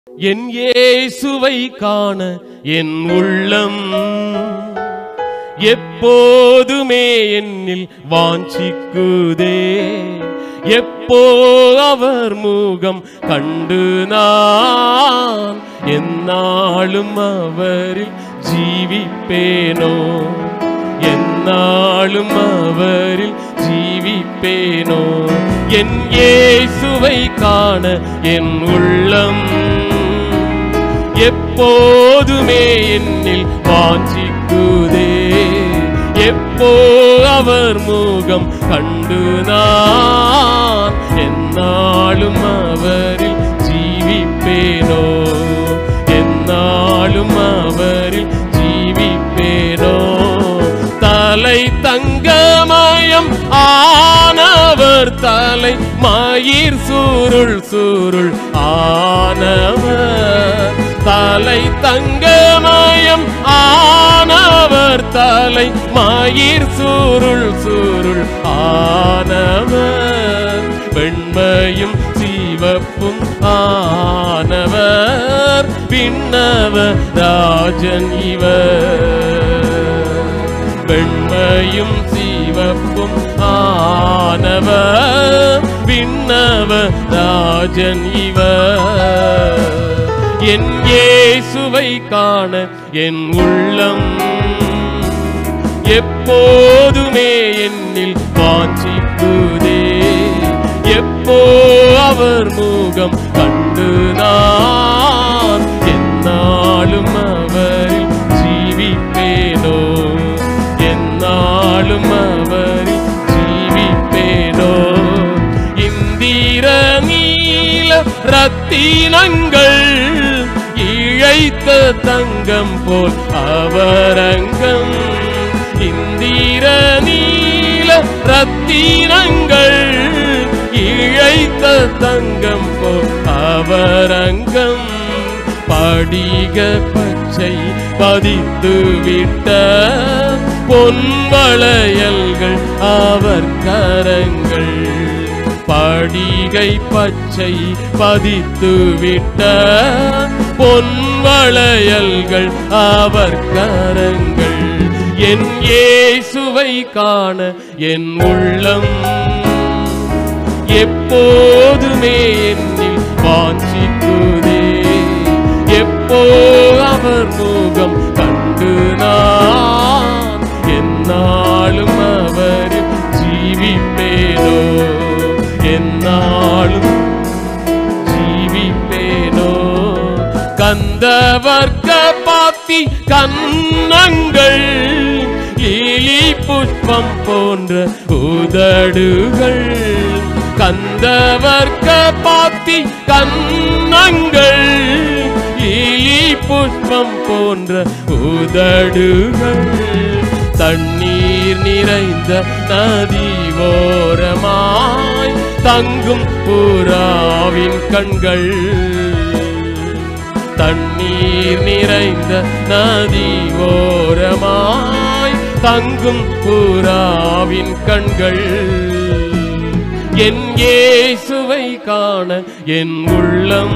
என் இயேசுவை காண என் உள்ளம் எப்போதுமே என்னில் வாஞ்சிக்குதே எப்போ அவர் முகம் கண்டு நான் என்னாலும் அவரில் ஜீவிப்பேனோ என்னாலும் அவரில் ஜீவிப்பேனோ என் இயேசுவை காண என் உள்ளம் எப்போதுமே என்னில் வாஞ்சிக்குதே எப்போ அவர் முகம் கண்டு நான் என்னாலும் அவரில் ஜீவிப்பேனோ என்னாலும் அவரில் ஜீவிப்பேனோ தலை தங்கமயம் ஆனவர் தலை மயிர் சுருள் சுருள் ஆனவர் தலை தங்கமயம் ஆனவர் தலை மயிர் சுருள் சுருள் ஆனவர் வெண்மையும் சிவப்பும் ஆனவர் பின்னவ ராஜன் இவர் வெண்மையும் சிவப்பும் ஆனவர் விண்ணவ ராஜன் இவர் என் இயேசுவை காண என் உள்ளம் எப்போதுமே என்னில் வாஞ்சிக்குதே எப்போ அவர் முகம் கண்டு நான் என்னாலும் அவரில் ஜீவிப்பேனோ என்னாலும் அவரில் ஜீவிப்பேனோ இந்திர நீல ரத்தினங்கள் இழைத்த தங்கம் போல் அவரங்கம் இந்திர நீல ரத்தினங்கள் இழைத்த தங்கம் போல் அவரங்கம் படிக பச்சை பதித்து விட்ட பொன்வளையல்கள் அவர் கரங்கள் படிகை பச்சை பதித்து விட்ட பொன்வளையல்கள் அவர் கரங்கள் என் இயேசுவை காண என் உள்ளம் எப்போதுமே என்னில் வாஞ்சிக்குதே எப்போ அவர் முகம் கண்டு நான் என்னாலும் அவர் ஜீவிப்பேனோ என்னாலும் ஜீவிப்பேனோ கந்தவர்க்க பாத்தி கன்னங்கள் லீலி புஷ்பம் போன்ற உதடுகள் கந்தவர்க்க பாத்தி கன்னங்கள் லீலி புஷ்பம் போன்ற உதடுகள் தண்ணீர் நிறைந்த நதி ஓரமாய் தங்கும் புறாவின் கண்கள் தண்ணீர் நிறைந்த நதி ஓரமாய் தங்கும் புறாவின் கண்கள் என் இயேசுவை காண என் உள்ளம்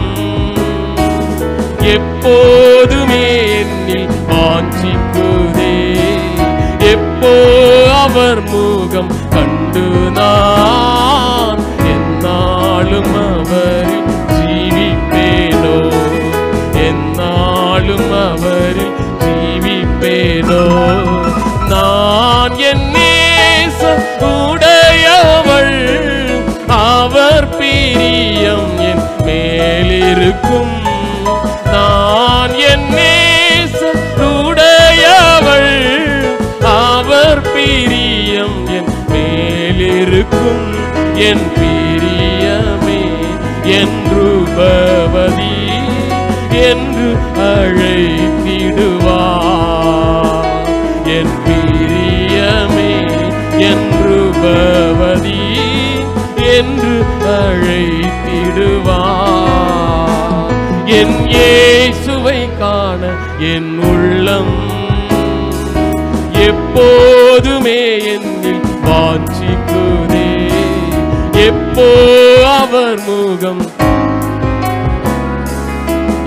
எப்போதுமே என்னில் வாஞ்சிக்குதே எப்போ அவர் முகம் கண்டு நான் என்னாலும் அவரில் ஜீவிப்பேனோ என்னாலும் அவரில் ஜீவிப்பேனோ நான் என் நேச உடையவள் அவர் பிரியம் என் மேலிருக்கும் நான் என் நேசருடையவள் அவர் பிரியம் என் மேலிருக்கும் என் பிரியமே என்று பவதி என்று அழைத்திடுவார் என் பிரியமே என்று பவதி என்று அழைத்திடுவார் என் இயேசுவை காண என் உள்ளம் எப்போதுமே என்னில் வாஞ்சிக்குதே எப்போ அவர் முகம்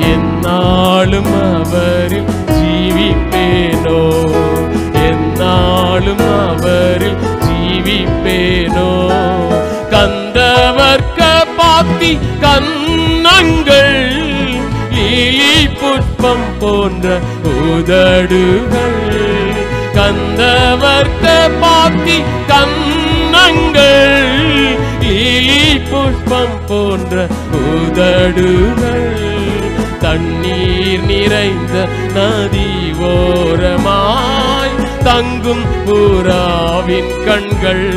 என்னாலும் அவரில் ஜீவிப்பேனோ என்னாலும் அவரில் ஜீவிப்பேனோ கந்தவர்க்க பாத்தி கண்ணங்கள் லீலி புஷ்பம் போன்ற உதடுகள் கந்தவர்க்க பாத்தி கண்ணங்கள் லீலி புஷ்பம் போன்ற உதடுகள் தண்ணீர் நிறைந்த நதி ஓரமாய் தங்கும் புறாவின் கண்கள்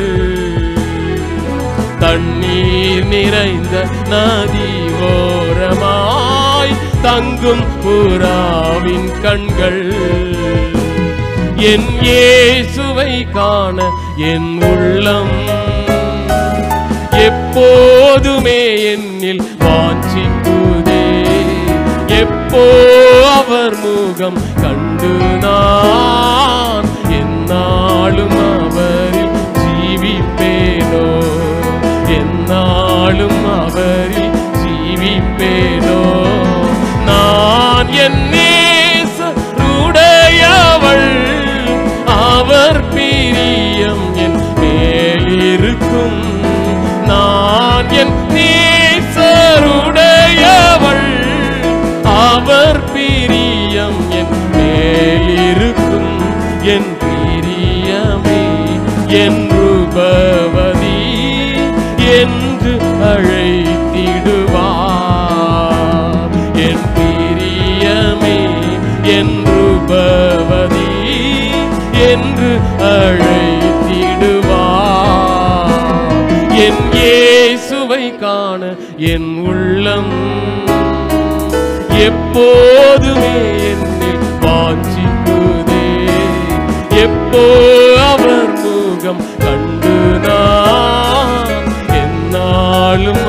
தண்ணீர் நிறைந்த நதி ஓரமாய் தங்கும் புறாவின் கண்கள் என் இயேசுவை காண என் உள்ளம் எப்போதுமே என்னில் வாஞ்சிக்குதே எப்போ அவர் முகம் கண்டு நான் என்னாலும் அவரில் ஜீவிப்பேனோ என்னாலும் அவரில் ஜீவிப்பேனோ நான் என் நேசருடையவள் அவர் பிரியம் என் மேலிருக்கும் நான் என் நேசருடையவள் அவர் பிரியம் என் மேலிருக்கும் என் பிரியமே என்று பவதி என்று அழைத்திடுவார் என் பிரியமே என்று பவதி என்று அழைத்திடுவார் என் இயேசுவை காண என் உள்ளம் எப்போதுமே என்னில் வாஞ்சிக்குதே எப்போ அவர் முகம் கண்டு நான் என்னாலும்